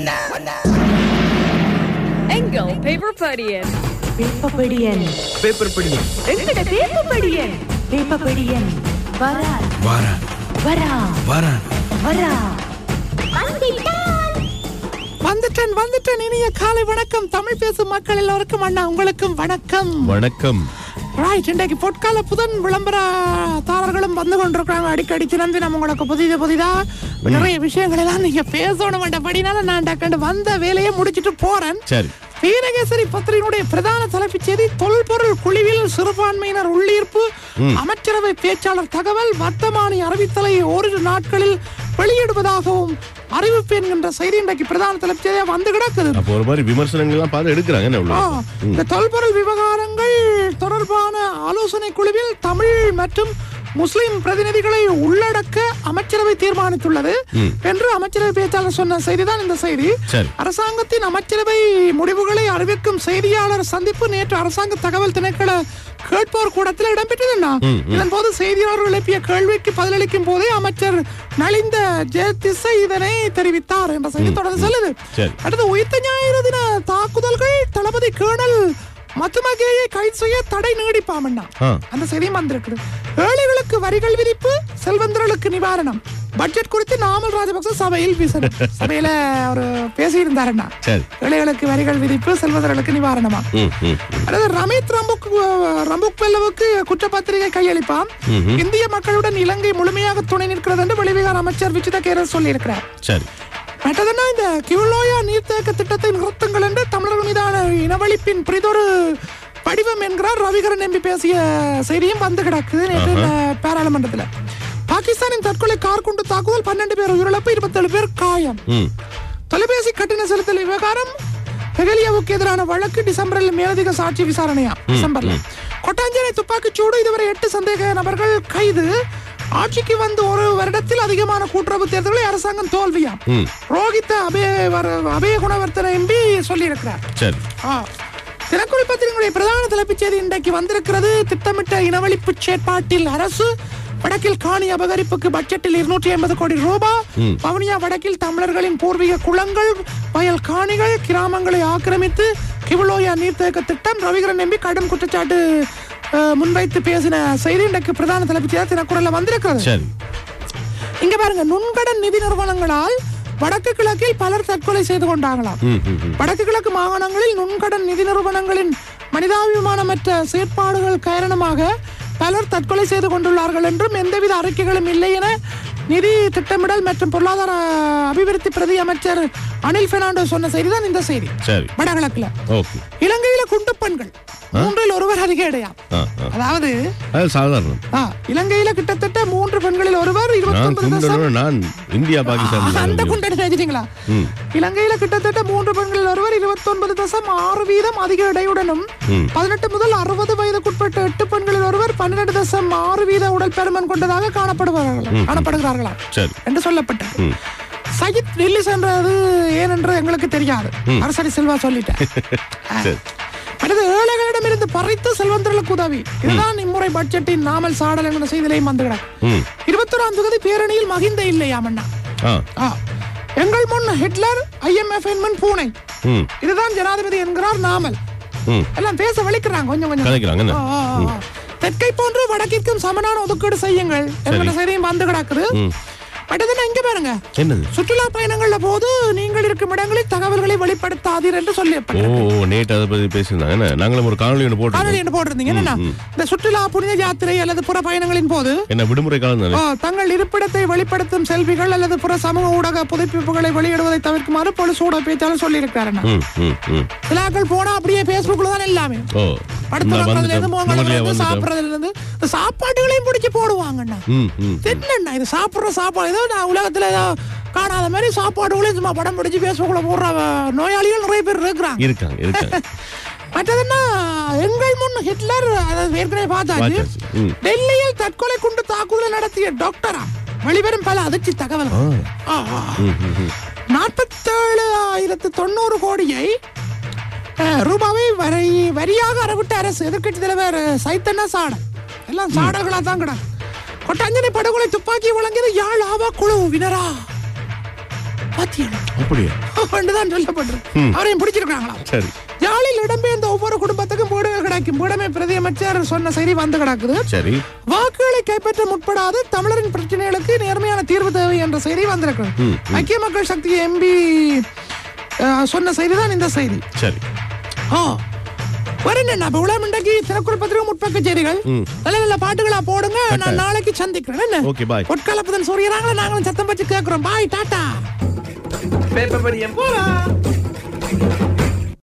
எங்கள் paper படியன் வேப்பப்படியன் paper படி எங்கட வேப்பப்படியன் வேப்பப்படியன் வரா வாரா வரா வாரா வரா வந்துட்டேன் வந்துட்டேன் இனிய காலை வணக்கம் தமிழ் பேசும் மக்கள் எல்லோருக்கும் அண்ணா உங்களுக்கும் வணக்கம் வணக்கம் ரைட் இன்றைக்கு பொற்கால புதன் விளம்பரதாரர்களும் வந்து கொண்டிருக்கிறாங்க அடிக்கடி தினந்தினம் உங்களுக்கு புதிது புதிதா நிறைய விஷயங்கள் எல்லாம் நீங்க பேசணும் வேண்டபடினால நான் டக்கண்டு வந்த வேலையை முடிச்சிட்டு போறேன் சரி வீரகேசரி பத்திரிகையுடைய பிரதான தலைப்புச் செய்தி தொல்பொருள் குழுவில் சிறுபான்மையினர் உள்ளீர்ப்பு அமைச்சரவை பேச்சாளர் தகவல் வர்த்தமானி அறிவித்தலை ஓரிரு நாட்களில் வெளியிடுவதாகவும் அறிவிப்பு என்கின்ற செய்தி இன்றைக்கு பிரதான தலைப்புச் செய்தியா வந்து கிடக்குது அப்போ ஒரு மாதிரி விமர்சனங்கள் எல்லாம் பார்த்து எடுக்கிறாங்க என்ன உள்ள ஆ, இந்த தொல்பொருள் விவகாரங்கள் தொடர்பான ஆலோசனை குழுவில் தமிழ் மற்றும் முஸ்லிம் பிரதிநிதிகளை உள்ளடக்க அமைச்சரவை தீர்மானித்துள்ளது என்று அமைச்சரவை பேச்சாளர் சொன்ன செய்திதான் இந்த செய்தி சரி. அரசாங்கத்தின் அமைச்சரவை முடிவுகளை அறிவிக்கும் செய்தியாளர் சந்திப்பு நேற்று அரசாங்க தகவல் திணைக்கள கேட்போர் கூடத்தில் இடம்பெற்றதுண்ணா இதன் போது செய்தியாளர்கள் எழுப்பிய கேள்விக்கு பதிலளிக்கும் போதே அமைச்சர் நலிந்த ஜெயதிசை இதனை தெரிவித்தார் என்ற செய்தி தொடர்ந்து செல்லுது சரி. அடுத்து உயிர்த்த ஞாயிறு தின தாக்குதல்கள் தளபதி கேர்னல் மத்துமகேயை கைது செய்ய தடை நீடிப்பாமண்ணா ஆ. அந்த செய்தியும் வந்திருக்குது ஏழைகளுக்கு வரிகள் விதிப்பு செல்வந்தர்களுக்கு நிவாரணம் பட்ஜெட் குறித்து நாமல் ராஜபக்ச சபையில் பேசணும் சபையில அவர் பேசியிருந்தாருண்ணா சரி ஏழைகளுக்கு வரிகள் விதிப்பு செல்வந்தர்களுக்கு நிவாரணமா ம் ம் அதாவது ரமேத் ரம்புக் ரம்புக் பெல்லவுக்கு குற்றப்பத்திரிகை கையளிப்பாம் இந்திய மக்களுடன் இலங்கை முழுமையாக துணை நிற்கிறது என்று வெளிவிகார அமைச்சர் விஜித கேரல் சொல்லியிருக்கிறார் சரி மற்றதுன்னா இந்த கிவுலோயா நீர்த்தேக்க திட்டத்தை நிறுத்துங்கள் என்று தமிழர்கள் மீதான இனவழிப்பின் பிரிதொரு வடிவம் என்கிறார் ரவிகரன் எம்பி பேசிய செய்தியும் வந்து கிடக்குது நேற்று இந்த பாராளுமன்றத்தில் பாகிஸ்தானின் தற்கொலை கார் கொண்டு தாக்குதல் பன்னெண்டு பேர் உயிரிழப்பு இருபத்தேழு பேர் காயம் ம் தொலைபேசி கட்டண செலுத்தல் விவகாரம் ஹெகலியாவுக்கு எதிரான வழக்கு டிசம்பரில் மேலதிக சாட்சி விசாரணையா டிசம்பர்ல கொட்டாஞ்சேரி துப்பாக்கிச் சூடு இதுவரை எட்டு சந்தேக நபர்கள் கைது ஆட்சிக்கு வந்து ஒரு வருடத்தில் அதிகமான கூட்டுறவு தேர்தல்களை அரசாங்கம் தோல்வியா ம் ரோஹித் அபய அபய குணவர்த்தன எம்பி சொல்லியிருக்கிறார் சரி ஆ. தினக்குறள் பத்திரிகையுடைய பிரதான தலைப்புச் செய்தி இன்றைக்கு வந்திருக்கிறது திட்டமிட்ட இனவழிப்பு செயற்பாட்டில் அரசு வடக்கில் காணி அபகரிப்புக்கு பட்ஜெட்டில் இருநூற்றி ஐம்பது கோடி ரூபாய் வவுனியா வடக்கில் தமிழர்களின் பூர்வீக குளங்கள் வயல் காணிகள் கிராமங்களை ஆக்கிரமித்து கிவுலோயா நீர்த்தேக்க திட்டம் ரவிகரன் எம்பி கடும் குற்றச்சாட்டு அஹ், முன்வைத்து பேசின செய்தி இன்றைக்கு பிரதான தலைப்புச் செய்தி தினக்குறள்ல வந்திருக்கிறது சரி இங்க பாருங்க நுண்கடன் நிதி நிறுவனங்களால் வடக்கு கிழக்கில் பலர் தற்கொலை செய்து கொண்டாங்களாம் ம் ம் ம் வடக்கு கிழக்கு மாகாணங்களில் நுண்கடன் நிதி நிறுவனங்களின் மனிதாபிமானமற்ற செயற்பாடுகள் காரணமாக பலர் தற்கொலை செய்து கொண்டுள்ளார்கள் என்றும் எந்தவித அறிக்கைகளும் இல்லை என நிதி திட்டமிடல் மற்றும் பொருளாதார அபிவிருத்தி பிரதி அமைச்சர் அனில் பெர்னாண்டோ சொன்ன செய்திதான் இந்த செய்தி சரி வடகிழக்குல ஓகே இலங்கையில குண்டு பெண்கள் மூன்றில் ஒருவர் அதிக இடையாம் ஆ ஆ அதாவது அது சாதாரணம் ஆ, இலங்கையில கிட்டத்தட்ட மூன்று பெண்களில் ஒருவர் இருபத்தி நான் ஒன்பது தசம் குண்டனோ நான் இந்தியா அந்த பாகிஸ்தான் குண்டை வச்சுட்டீங்களா ம் இலங்கையில கிட்டத்தட்ட மூன்று பெண்களில் ஒருவர் இருபத்தி ஒன்பது தசம் ஆறு வீதம் அதிக எடையுடனும் ம். பதினெட்டு முதல் அறுபது வயதுக்குட்பட்ட எட்டு பெண்களில் ஒருவர் பன்னிரண்டு தசம் ஆறு வீத உடல் பெருமன் கொண்டதாக காணப்படுவார்கள் காணப்படுகிறார்களாம் சரி என்று சொல்லப்பட்டது ம் சஜித் டெல்லி சென்றது ஏனென்று எங்களுக்கு தெரியாது அரசரி செல்வா சொல்லிட்டேன் சரி அடுத்து ஏழைகளிடமிருந்து பறித்து செல்வந்தர்களுக்கு உதவி இதுதான் இம்முறை பட்ஜெட்டின் நாமல் சாடல் என்ற செய்தியிலையும் வந்துகிறார் ம் இருபத்தொராம் தொகுதி பேரணியில் மகிந்த இல்லையாமண்ணா ஆ ஆ. எங்கள் முன் ஹிட்லர் ஐஎம்எஃப் முன் பூனை ம் இதுதான் ஜனாதிபதி என்கிறார் நாமல் ம் எல்லாம் பேச வலிக்கிறாங்க கொஞ்சம் கொஞ்சம் கதைக்கிறாங்க என்ன ஆ, ஆ, ஆ. தெற்கை போன்று வடக்கிற்கும் சமனான ஒதுக்கீடு செய்யுங்கள் என்கிற செய்தியும் வந்து கிடக்குது ம் பட்டதுன்னா இங்க பாருங்க என்னது சுற்றுலா பயணங்கள்ல போது நீங்கள் இருக்கும் இடங்களில் தகவல்களை வெளிப்படுத்தாதீர் என்று ஓ சொல்லப்பட்டது ஓ நேற்று அதை பத்தி பேசியிருந்தாங்க என்ன நாங்களும் ஒரு காணொலி ஒன்று காணொலி போட்டோம் என்ன போட்டிருந்தீங்க என்னன்னா இந்த சுற்றுலா புனித யாத்திரை அல்லது புற பயணங்களின் போது என்ன விடுமுறை காலம் தானே ஆ, தங்கள் இருப்பிடத்தை வெளிப்படுத்தும் செல்விகள் அல்லது புற சமூக ஊடக புதுப்பிப்புகளை வெளியிடுவதை தவிர்க்குமாறு பொலிஸ் ஊடக பேச்சாளர் சொல்லியிருக்காரு ம் ம் ம் சிலாக்கள் போனா அப்படியே பேஸ்புக்ல தான் எல்லாமே ஓ படுத்துறதுல இருந்து போகிறதுல முன்னாடியே இருந்து வந்துட்டோம் சாப்பிடுறதுல இருந்து இந்த சாப்பாட்டுகளையும் பிடிச்சி போடுவாங்கண்ணா ம் ம் என்னண்ணா இது சாப்பிடுற சாப்பாடு ஏதோ நான் உலகத்துல ஏதோ காணாத மாதிரி சாப்பாடுகளையும் சும்மா படம் பிடிச்சி பேஸ்புக்ல போடுற அஹ், நோயாளிகள் நிறைய பேர் இருக்கிறாங்க இருக்காங்க இருக்காங்க மற்றதுன்னா எங்கள் முன் ஹிட்லர் அதாவது ஏற்கனவே பார்த்தாச்சு பார்த்தாச்சு. ம். டெல்லியில் தற்கொலை கொண்டு தாக்குதலை நடத்திய டாக்டரா வெளிவரும் பல அதிர்ச்சி தகவல் ஆ ம் ம் ம் நாற்பத்தேழு ஆயிரத்து தொண்ணூறு கோடியை அஹ், ரூபாவை வரி வரியாக அறவிட்ட அரசு எதிர்க்கட்சி தலைவர் சைத்தன்ன சாடம் எல்லாம் சாடங்களா தான் கிடக்கு கொட்டாஞ்சனை படுகொலை துப்பாக்கி வழங்கியது யாழ் ஆவா குழு வினரா பாத்தியா அப்படியா ஓ தான் சொல்லப்பட்டிருக்கு அவரையும் பிடிச்சிருக்காங்களாம் சரி யாழில் இடம்பெயர்ந்த ஒவ்வொரு குடும்பத்துக்கும் வீடுகள் கிடைக்கும் வீடமை பிரதியமைச்சர் சொன்ன செய்தி வந்து கிடக்குது சரி வாக்குகளை கைப்பற்ற முற்படாது தமிழரின் பிரச்சனைகளுக்கு நேர்மையான தீர்வு தேவை என்ற செய்தி வந்திருக்கிறது ஐக்கிய மக்கள் சக்தி எம்பி சொன்ன செய்தி தான் இந்த செய்தி சரி ஓ வேற என்ன அப்ப உலகம் இன்றைக்கு தினக்குள் பத்திரிகை முற்பக்க செய்திகள் நல்ல நல்ல பாட்டுகளா போடுங்க நான் நாளைக்கு சந்திக்கிறேன் என்ன Okay, bye. பொற்காலப்பதன் சூரியனாங்கள நாங்களும் சத்தம் வச்சு கேட்கிறோம் பாய் டாட்டா பேப்பர் படியம் போலாம்